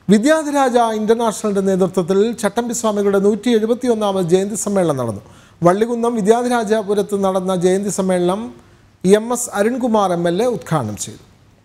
വിദ്യാധിരാജ ഇന്റർനാഷണലിന്റെ നേതൃത്വത്തിൽ ചട്ടമ്പി സ്വാമികളുടെ നൂറ്റി എഴുപത്തിയൊന്നാമത് ജയന്തി സമ്മേളനം നടന്നു വള്ളികുന്നം വിദ്യാധിരാജപുരത്ത് നടന്ന ജയന്തി സമ്മേളനം M S Arunkumar M L A ഉദ്ഘാടനം ചെയ്തു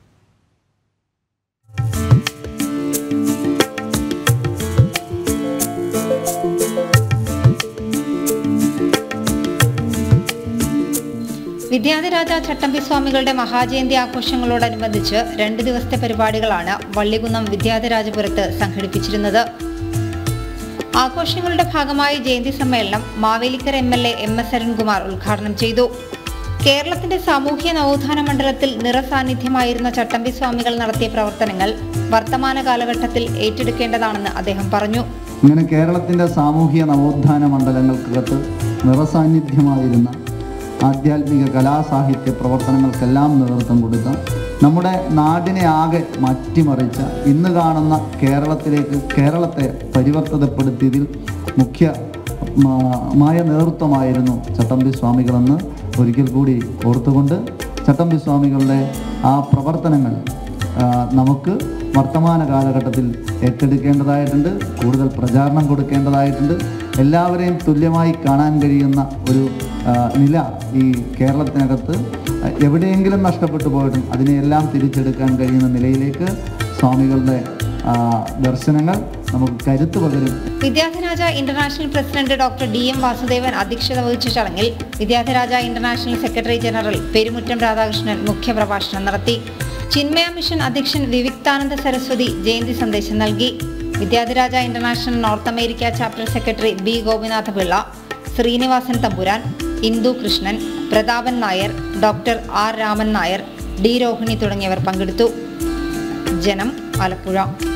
വിദ്യാധിരാജ ചട്ടമ്പി സ്വാമികളുടെ മഹാജയന്തി ആഘോഷങ്ങളോടനുബന്ധിച്ച് രണ്ട് ദിവസത്തെ പരിപാടികളാണ് വള്ളികുന്നം വിദ്യാധിരാജപുരത്ത് സംഘടിപ്പിച്ചിരുന്നത് ആഘോഷങ്ങളുടെ ഭാഗമായി ജയന്തി സമ്മേളനം Mavelikkara M L A M S Arunkumar ഉദ്ഘാടനം ചെയ്തു കേരളത്തിന്റെ സാമൂഹ്യ നവോത്ഥാന മണ്ഡലത്തിൽ നിറസാന്നിധ്യമായിരുന്ന ചട്ടമ്പി സ്വാമികൾ നടത്തിയ പ്രവർത്തനങ്ങൾ വർത്തമാന കാലഘട്ടത്തിൽ ഏറ്റെടുക്കേണ്ടതാണെന്ന് അദ്ദേഹം പറഞ്ഞു ഇങ്ങനെ കേരളത്തിൻ്റെ സാമൂഹിക നവോത്ഥാന മണ്ഡലങ്ങൾക്കകത്ത് നിറസാന്നിധ്യമായിരുന്ന ആധ്യാത്മിക കലാസാഹിത്യ പ്രവർത്തനങ്ങൾക്കെല്ലാം നേതൃത്വം കൊടുത്ത നമ്മുടെ നാടിനെ ആകെ മാറ്റിമറിച്ച ഇന്ന് കാണുന്ന കേരളത്തിലേക്ക് കേരളത്തെ പരിവർത്തിതപ്പെടുത്തിയതിൽ മുഖ്യ മാ- മായ നേതൃത്വമായിരുന്നു ചട്ടമ്പി സ്വാമികളെന്ന് ഒരിക്കൽ കൂടി ഓർത്തുകൊണ്ട് ചട്ടമ്പി സ്വാമികളുടെ ആ പ്രവർത്തനങ്ങൾ ആ, നമുക്ക് വർത്തമാന കാലഘട്ടത്തിൽ ഏറ്റെടുക്കേണ്ടതായിട്ടുണ്ട് കൂടുതൽ പ്രചാരണം കൊടുക്കേണ്ടതായിട്ടുണ്ട് എല്ലാവരെയും തുല്യമായി കാണാൻ കഴിയുന്ന ഒരു ആ, നില ഈ കേരളത്തിനകത്ത് എവിടെയെങ്കിലും നഷ്ടപ്പെട്ടു പോയിട്ടും അതിനെയെല്ലാം തിരിച്ചെടുക്കാൻ കഴിയുന്ന നിലയിലേക്ക് സ്വാമികളുടെ ആ, ദർശനങ്ങൾ നമുക്ക് കരുത്ത് പകരും Vidyadhiraja International president doctor D M Vasudevan അധ്യക്ഷത വഹിച്ച ചടങ്ങിൽ Vidyadhiraja International secretary general Perumuttam Radhakrishnan മുഖ്യപ്രഭാഷണം നടത്തി ചിന്മയ മിഷൻ അധ്യക്ഷൻ വിവിക്താനന്ദ സരസ്വതി ജയന്തി സന്ദേശം നൽകി Vidyadhiraja International North America chapter secretary B Gopinatha Pillai Srinivasan Thampuran Indu Krishnan Prathapan Nair doctor R Raman Nair D Rohini തുടങ്ങിയവർ പങ്കെടുത്തു ജനം ആലപ്പുഴ